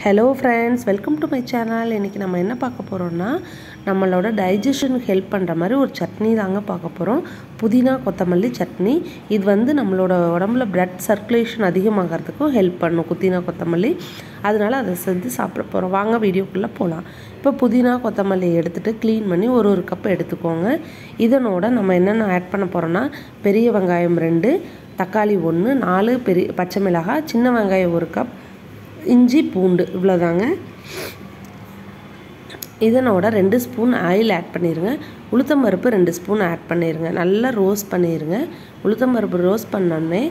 hello friends welcome to my channel இன்றைக்கி நம்ம என்ன பார்க்க போகிறோம்னா நம்மளோட டைஜஷனுக்கு ஹெல்ப் பண்ணுற மாதிரி ஒரு சட்னி தாங்க பார்க்க போகிறோம் புதினா கொத்தமல்லி சட்னி இது வந்து நம்மளோட உடம்புல பிளட் சர்க்குலேஷன் அதிகமாகிறதுக்கும் ஹெல்ப் பண்ணும் புதினா கொத்தமல்லி அதனால் அதை செஞ்சு சாப்பிட போகிறோம் வாங்க வீடியோக்குள்ளே போகலாம் இப்போ புதினா கொத்தமல்லி எடுத்துகிட்டு க்ளீன் பண்ணி ஒரு ஒரு கப் எடுத்துக்கோங்க இதனோட நம்ம என்னென்ன ஆட் பண்ண போகிறோன்னா பெரிய வெங்காயம் ரெண்டு தக்காளி ஒன்று நாலு பெரிய பச்சை மிளகாய் சின்ன வெங்காயம் ஒரு கப் இஞ்சி பூண்டு இவ்வளோதாங்க இதனோட ரெண்டு ஸ்பூன் ஆயில் ஆட் பண்ணிடுங்க உளுத்தம்பருப்பு ரெண்டு ஸ்பூன் ஆட் பண்ணிடுங்க நல்லா ரோஸ்ட் பண்ணிடுங்க உளுத்தம்பருப்பு ரோஸ்ட் பண்ணோடனே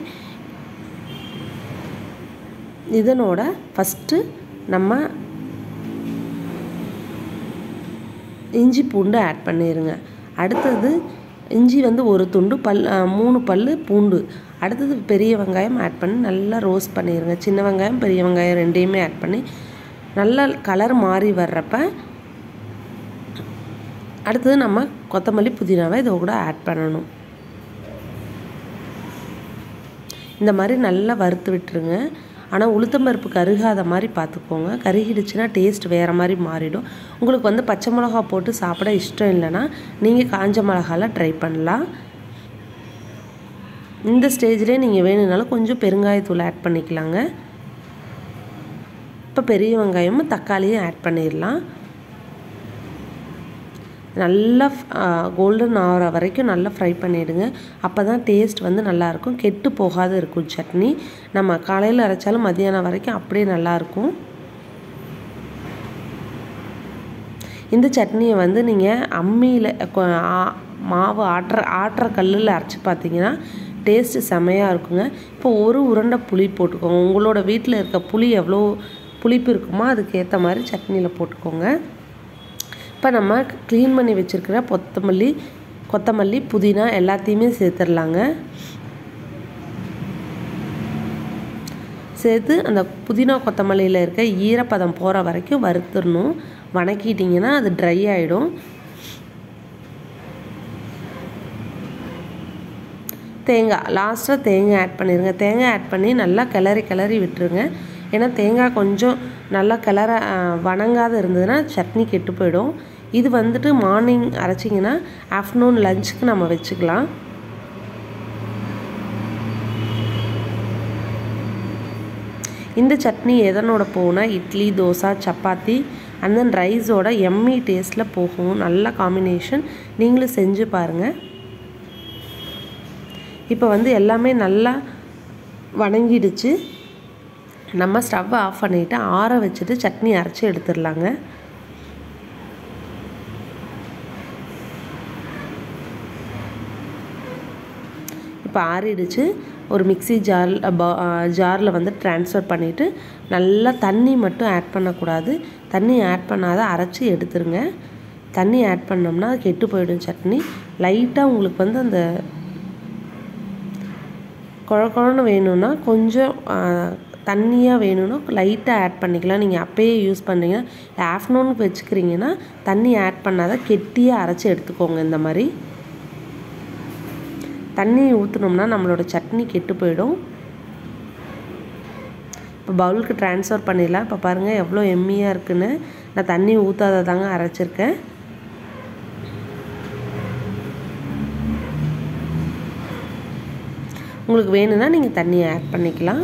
இதனோட ஃபஸ்ட்டு நம்ம இஞ்சி பூண்டு ஆட் பண்ணிடுங்க அடுத்தது இஞ்சி வந்து ஒரு துண்டு பல் மூணு பல் பூண்டு அடுத்தது பெரிய வெங்காயம் ஆட் பண்ணி நல்லா ரோஸ்ட் பண்ணிடுங்க சின்ன வெங்காயம் பெரிய வெங்காயம் ரெண்டையுமே ஆட் பண்ணி நல்லா கலர் மாறி வர்றப்ப அடுத்தது நம்ம கொத்தமல்லி புதினாவை இதை கூட ஆட் பண்ணணும் இந்த மாதிரி நல்லா வறுத்து விட்டுருங்க ஆனால் உளுத்தம்பருப்பு கருகாத மாதிரி பார்த்துக்கோங்க கருகிடுச்சுன்னா டேஸ்ட் வேறு மாதிரி மாறிடும் உங்களுக்கு வந்து பச்சை மிளகா போட்டு சாப்பிட இஷ்டம் இல்லைன்னா நீங்கள் காஞ்ச மிளகால ட்ரை பண்ணலாம் இந்த ஸ்டேஜ்லேயே நீங்கள் வேணும்னாலும் கொஞ்சம் பெருங்காயத்தூள் ஆட் பண்ணிக்கலாங்க இப்போ பெரிய வெங்காயமும் தக்காளியும் ஆட் பண்ணிடலாம் நல்லா கோல்டன் ஆகிற வரைக்கும் நல்லா ஃப்ரை பண்ணிவிடுங்க அப்போ தான் டேஸ்ட் வந்து நல்லாயிருக்கும் கெட்டு போகாது இருக்கும் சட்னி நம்ம காலையில் அரைச்சாலும் மதியானம் வரைக்கும் அப்படியே நல்லாயிருக்கும் இந்த சட்னியை வந்து நீங்கள் அம்மியில் மாவு ஆட்டுற ஆட்டுற கல்லில் அரைச்சி பார்த்தீங்கன்னா டேஸ்ட்டு செமையாக இருக்குங்க இப்போ ஒரு உருண்டை புளி போட்டுக்கோங்க உங்களோட வீட்டில் இருக்க புளி எவ்வளோ புளிப்பு இருக்குமோ அதுக்கு ஏற்ற மாதிரி சட்னியில் போட்டுக்கோங்க இப்போ நம்ம க்ளீன் பண்ணி வச்சுருக்கிற கொத்தமல்லி கொத்தமல்லி புதினா எல்லாத்தையுமே சேர்த்துடலாங்க சேர்த்து அந்த புதினா கொத்தமல்லியில் இருக்க ஈரப்பதம் போகிற வரைக்கும் வறுத்துடணும் வணக்கிட்டிங்கன்னா அது ட்ரை ஆகிடும் தேங்காய் லாஸ்ட்டாக தேங்காய் ஆட் பண்ணிடுங்க தேங்காய் ஆட் பண்ணி நல்லா கிளறி கிளறி விட்டுருங்க ஏன்னா தேங்காய் கொஞ்சம் நல்லா கிளற வணங்காத இருந்ததுன்னா சட்னி கெட்டு போயிடும் இது வந்துட்டு மார்னிங் அரைச்சிங்கன்னா ஆஃப்டர்நூன் லஞ்சுக்கு நம்ம வச்சுக்கலாம் இந்த சட்னி எதனோட போனால் இட்லி தோசை சப்பாத்தி அண்ட் தென் ரைஸோட எம்மி டேஸ்ட்டில் போகும் நல்ல காம்பினேஷன் நீங்களும் செஞ்சு பாருங்கள் இப்போ வந்து எல்லாமே நல்லா வணங்கிடுச்சு நம்ம ஸ்டவ்வை ஆஃப் பண்ணிவிட்டு ஆற வச்சுட்டு சட்னி அரைச்சி எடுத்துடலாங்க இப்போ ஆறிடுச்சு ஒரு மிக்சி ஜார் ஜாரில் வந்து ட்ரான்ஸ்ஃபர் பண்ணிவிட்டு நல்லா தண்ணி மட்டும் ஆட் பண்ணக்கூடாது தண்ணி ஆட் பண்ணாத அரைச்சி எடுத்துருங்க தண்ணி ஆட் பண்ணோம்னா கெட்டு போயிடும் சட்னி லைட்டாக உங்களுக்கு வந்து அந்த குழ குழன்னு வேணும்னா கொஞ்சம் தண்ணியாக வேணும்னா லைட்டாக ஆட் பண்ணிக்கலாம் நீங்கள் அப்போயே யூஸ் பண்ணுறீங்கன்னா ஆஃப்டர்நூனுக்கு வச்சுக்கிறீங்கன்னா தண்ணி ஆட் பண்ணாத கெட்டியாக அரைச்சி எடுத்துக்கோங்க இந்த மாதிரி தண்ணி ஊற்றினோம்னா நம்மளோட சட்னி கெட்டு போயிடும் இப்போ பவுலுக்கு ட்ரான்ஸ்ஃபர் பண்ணிடலாம் இப்போ பாருங்கள் எவ்வளோ எம்மியாக இருக்குன்னு நான் தண்ணி ஊற்றாத தாங்க அரைச்சிருக்கேன் உங்களுக்கு வேணும்னா நீங்கள் தண்ணியை ஆட் பண்ணிக்கலாம்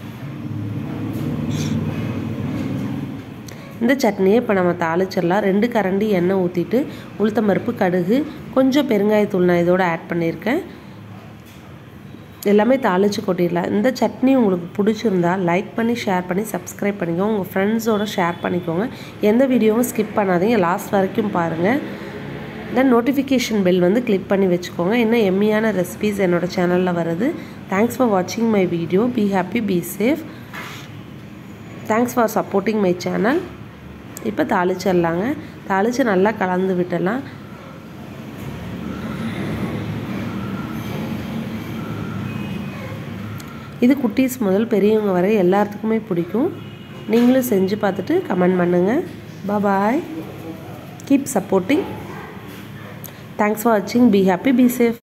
இந்த சட்னியை இப்போ நம்ம தாளிச்சிடலாம் ரெண்டு கரண்டி எண்ணெய் ஊற்றிட்டு உளுத்தம்பருப்பு கடுகு கொஞ்சம் பெருங்காயத்தூள் நான் இதோட ஆட் பண்ணியிருக்கேன் எல்லாமே தாளித்து கொட்டிடலாம் இந்த சட்னி உங்களுக்கு பிடிச்சிருந்தா லைக் பண்ணி ஷேர் பண்ணி சப்ஸ்கிரைப் பண்ணிக்கோங்க உங்கள் ஃப்ரெண்ட்ஸோட ஷேர் பண்ணிக்கோங்க எந்த வீடியோவும் ஸ்கிப் பண்ணாதீங்க லாஸ்ட் வரைக்கும் பாருங்கள் தென் நோட்டிஃபிகேஷன் பெல் வந்து கிளிக் பண்ணி வச்சுக்கோங்க இன்னும் எம்மியான ரெசிபீஸ் என்னோடய சேனலில் வருது தேங்க்ஸ் ஃபார் வாட்சிங் my video be happy be safe thanks for supporting my channel இப்போ தாளிச்சிடலாங்க தாளித்து நல்லா கலந்து விட்டுடலாம் இது குட்டீஸ் முதல் பெரியவங்க வரை எல்லாத்துக்குமே பிடிக்கும் நீங்களும் செஞ்சு பார்த்துட்டு கமெண்ட் பண்ணுங்கள் bye keep supporting thanks for வாட்சிங் பி ஹாப்பி பி சேஃப்